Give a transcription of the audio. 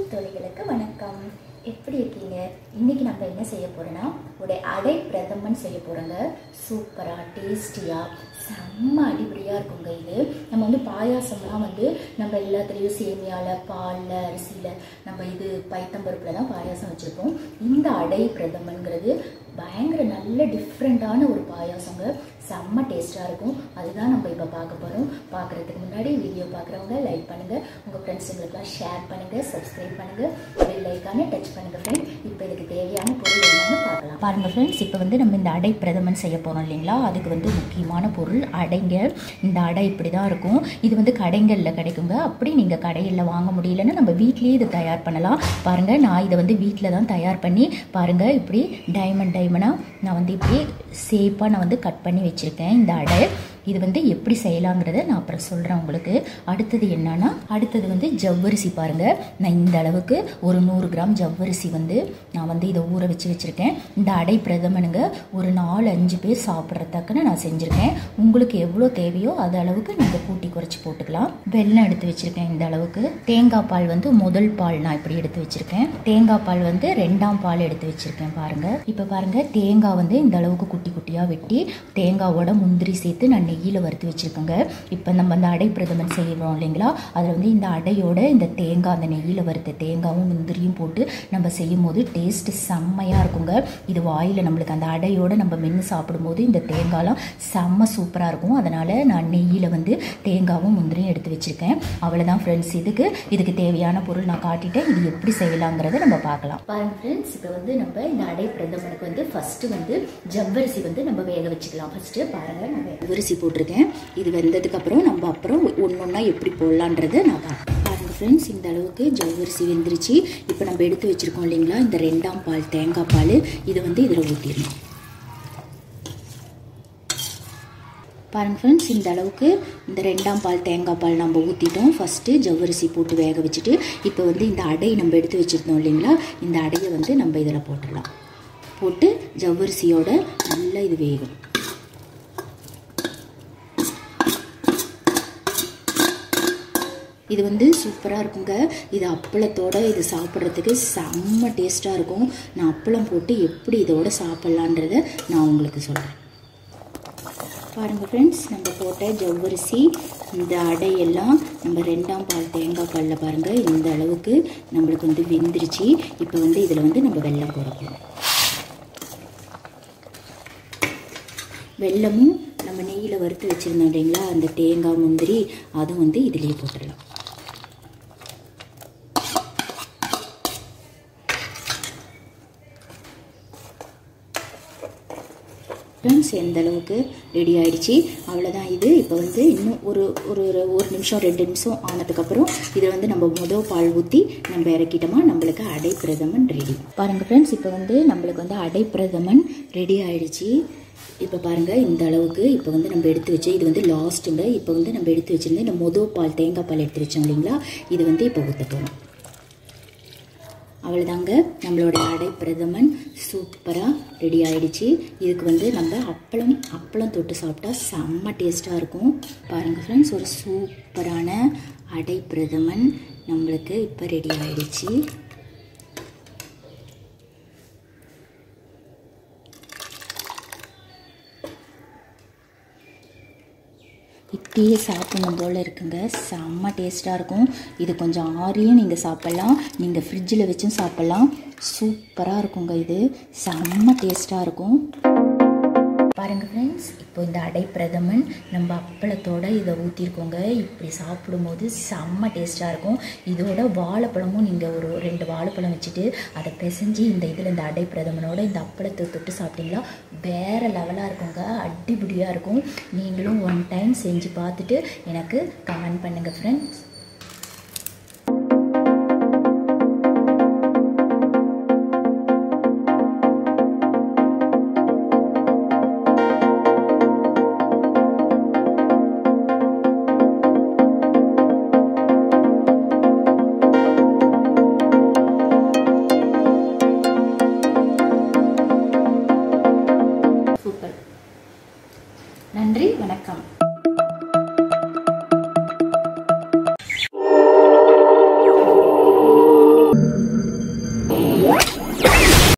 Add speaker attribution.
Speaker 1: தோழிகளுக்கு வணக்கம் எப்படி இருக்கீங்க இன்னைக்கு நம்ம என்ன செய்ய போறோம்னா ஒரு அடை பிரதமன் செய்ய போறோங்க சூப்பரா டேஸ்டியா செம்ம அடிப்படியா இருக்குங்க இது நம்ம வந்து பாயாசம்லாம் வந்து நம்ம எல்லாத்துலேயும் சேமியால பால்ல அரிசியில நம்ம இது பைத்தம்பருப்புல தான் பாயாசம் வச்சிருப்போம் இந்த அடை பிரதமன்கிறது பயங்கர நல்ல டிஃப்ரெண்ட்டான ஒரு பாயாசங்க செம்ம டேஸ்ட்டாக இருக்கும் அதுதான் நம்ம இப்போ பார்க்க போகிறோம் பார்க்குறதுக்கு முன்னாடி வீடியோ பார்க்குறவங்க லைக் பண்ணுங்கள் உங்கள் ஃப்ரெண்ட்ஸுங்களுக்குலாம் ஷேர் பண்ணுங்கள் சப்ஸ்கிரைப் பண்ணுங்கள் பெல் ஐக்கானே டச் பண்ணுங்கள் ஃப்ரெண்ட் இப்போ இதுக்கு தேவையான பொருள் என்னன்னு பார்க்கலாம் பாருங்கள் ஃப்ரெண்ட்ஸ் இப்போ வந்து நம்ம இந்த அடை பிரதமன் செய்ய போகிறோம் இல்லைங்களா அதுக்கு வந்து முக்கியமான பொருள் அடைங்க இந்த அடை இப்படி தான் இருக்கும் இது வந்து கடைகளில் கிடைக்குங்க அப்படி நீங்கள் கடையில் வாங்க முடியலன்னா நம்ம வீட்லேயே இதை தயார் பண்ணலாம் பாருங்கள் நான் இதை வந்து வீட்டில் தான் தயார் பண்ணி பாருங்கள் இப்படி டைமண்ட் டைமண்டாக நான் வந்து இப்படி சேஃபாக நான் வந்து கட் பண்ணி வச்சுருக்கேன் இந்த அடை இது வந்து எப்படி செய்யலாங்கிறத நான் அப்புறம் சொல்கிறேன் உங்களுக்கு அடுத்தது என்னன்னா அடுத்தது வந்து ஜவ்வரிசி பாருங்கள் நான் இந்த அளவுக்கு ஒரு நூறு கிராம் ஜவ்வரிசி வந்து நான் வந்து இதை ஊற வச்சு வச்சுருக்கேன் இந்த அடை பிரதமனுங்க ஒரு நாலு அஞ்சு பேர் சாப்பிட்றதுக்குன்னு நான் செஞ்சுருக்கேன் உங்களுக்கு எவ்வளோ தேவையோ அது அளவுக்கு நீங்கள் கூட்டி குறைச்சி போட்டுக்கலாம் வெல்லம் எடுத்து வச்சுருக்கேன் இந்த அளவுக்கு தேங்காய் பால் வந்து முதல் பால் நான் இப்படி எடுத்து வச்சுருக்கேன் தேங்காய் பால் வந்து ரெண்டாம் பால் எடுத்து வச்சுருக்கேன் பாருங்கள் இப்போ பாருங்கள் தேங்காய் வந்து இந்த அளவுக்கு குட்டி குட்டியாக வெட்டி தேங்காவோட முந்திரி சேர்த்து நான் நெய்யில் வறுத்து வச்சுருக்கேங்க இப்போ நம்ம அந்த அடை பிரதமன் செய்கிறோம் இல்லைங்களா அதில் வந்து இந்த அடையோட இந்த தேங்காய் அந்த நெய்யில் வறுத்த தேங்காவும் முந்திரியும் போட்டு நம்ம செய்யும் போது டேஸ்ட்டு செம்மையாக இருக்குங்க இது வாயில் நம்மளுக்கு அந்த அடையோட நம்ம மென்று சாப்பிடும்போது இந்த தேங்காய்லாம் செம்ம சூப்பராக இருக்கும் அதனால் நான் நெய்யில் வந்து தேங்காவும் முந்திரியும் எடுத்து வச்சுருக்கேன் அவ்வளோதான் ஃப்ரெண்ட்ஸ் இதுக்கு இதுக்கு தேவையான பொருள் நான் காட்டிட்டேன் இது எப்படி செய்யலாங்கிறத நம்ம பார்க்கலாம் பாருங்க ஃப்ரெண்ட்ஸ் இப்போ வந்து நம்ம இந்த அடை பிரதமனுக்கு வந்து ஃபஸ்ட்டு வந்து ஜவ்வரிசி வந்து நம்ம வேக வச்சுக்கலாம் ஃபஸ்ட்டு பாருங்கள் நான் ஜவ்வரிசி போட்டிருக்கேன் இது வெந்ததுக்கு அப்புறம் நம்ம அப்புறம் ஒன்று ஒன்றா எப்படி போடலான்றதை நான் பார்ப்பேன் பாருங்கள் ஃப்ரெண்ட்ஸ் இந்த அளவுக்கு ஜவ்வரிசி வெந்துருச்சு இப்போ நம்ம எடுத்து வச்சுருக்கோம் இல்லைங்களா இந்த ரெண்டாம் பால் தேங்காய் பால் இதை வந்து இதில் ஊற்றிடணும் பாருங்க ஃப்ரெண்ட்ஸ் இந்த அளவுக்கு இந்த ரெண்டாம் பால் தேங்காய் பால் நம்ம ஊற்றிட்டோம் ஃபஸ்ட்டு ஜவ்வரிசி போட்டு வேக வச்சுட்டு இப்போ வந்து இந்த அடை நம்ம எடுத்து வச்சுருந்தோம் இல்லைங்களா இந்த அடையை வந்து நம்ம இதில் போட்டுடலாம் போட்டு ஜவ்வரிசியோட நல்லா இது வேகும் இது வந்து சூப்பராக இருக்குங்க இது அப்பளத்தோட இது சாப்பிட்றதுக்கு செம்ம டேஸ்ட்டாக இருக்கும் நான் அப்பளம் போட்டு எப்படி இதோட சாப்பிட்லான்றத நான் உங்களுக்கு சொல்கிறேன் பாருங்கள் ஃப்ரெண்ட்ஸ் நம்ம போட்ட ஜவ்வரிசி இந்த அடையெல்லாம் நம்ம ரெண்டாம் பால் தேங்காய் பாலில் பாருங்கள் இந்த அளவுக்கு நம்மளுக்கு வந்து வெந்துருச்சு இப்போ வந்து இதில் வந்து நம்ம வெல்லம் போட போகிறோம் வெல்லமும் நம்ம நெய்யில் வறுத்து வச்சுருந்தோம் இல்லைங்களா அந்த தேங்காய் முந்திரி அதுவும் வந்து இதிலேயே போட்டுடலாம் ஃப்ரெண்ட்ஸ் எந்த அளவுக்கு ரெடி ஆயிடுச்சு அவ்வளோதான் இது இப்போ வந்து இன்னும் ஒரு ஒரு ஒரு ஒரு நிமிஷம் ரெண்டு நிமிஷம் ஆனதுக்கப்புறம் இதை வந்து நம்ம முதல் பால் ஊற்றி நம்ம இறக்கிட்டோமா நம்மளுக்கு அடை பிரதமன் ரெடி பாருங்கள் ஃப்ரெண்ட்ஸ் இப்போ வந்து நம்மளுக்கு வந்து அடை பிரதமன் ரெடி ஆயிடுச்சு இப்போ பாருங்கள் இந்த அளவுக்கு இப்போ வந்து நம்ம எடுத்து வச்சு இது வந்து லாஸ்ட்டுங்க இப்போ வந்து நம்ம எடுத்து வச்சுருந்த இந்த மொதல் பால் தேங்காய் பால் எடுத்து வச்சோம் இல்லைங்களா இது வந்து இப்போ ஊற்ற போகிறோம் அவ்வளோதாங்க நம்மளோட அடை பிரதமன் சூப்பராக ரெடி ஆயிடுச்சு இதுக்கு வந்து நம்ம அப்பளம் அப்பளம் தொட்டு சாப்பிட்டா செம்ம டேஸ்ட்டாக இருக்கும் பாருங்கள் ஃப்ரெண்ட்ஸ் ஒரு சூப்பரான அடை பிரதமன் நம்மளுக்கு இப்போ ரெடி ஆயிடுச்சு இப்படியே சாப்பிடணும் போல் இருக்குங்க செம்ம டேஸ்ட்டாக இருக்கும் இது கொஞ்சம் ஆறியும் நீங்கள் சாப்பிட்லாம் நீங்கள் ஃப்ரிட்ஜில் வச்சும் சாப்பிட்லாம் சூப்பராக இருக்குங்க இது செம்ம டேஸ்ட்டாக இருக்கும் பாருங்கள் ஃப்ரெண்ட்ஸ் இப்போ இந்த அடை பிரதமன் நம்ம அப்பளத்தோட இதை ஊற்றிருக்கோங்க இப்படி சாப்பிடும்போது செம்ம டேஸ்ட்டாக இருக்கும் இதோட வாழைப்பழமும் நீங்கள் ஒரு ரெண்டு வாழைப்பழம் வச்சுட்டு அதை பிசைஞ்சு இந்த இதில் இந்த அடை பிரதமனோட இந்த அப்பளத்தை தொட்டு சாப்பிட்டீங்களா வேறு லெவலாக இருக்குங்க அடிபடியாக இருக்கும் நீங்களும் ஒன் டைம் செஞ்சு பார்த்துட்டு எனக்கு கமெண்ட் பண்ணுங்கள் ஃப்ரெண்ட்ஸ் சூப்பர் நன்றி வணக்கம்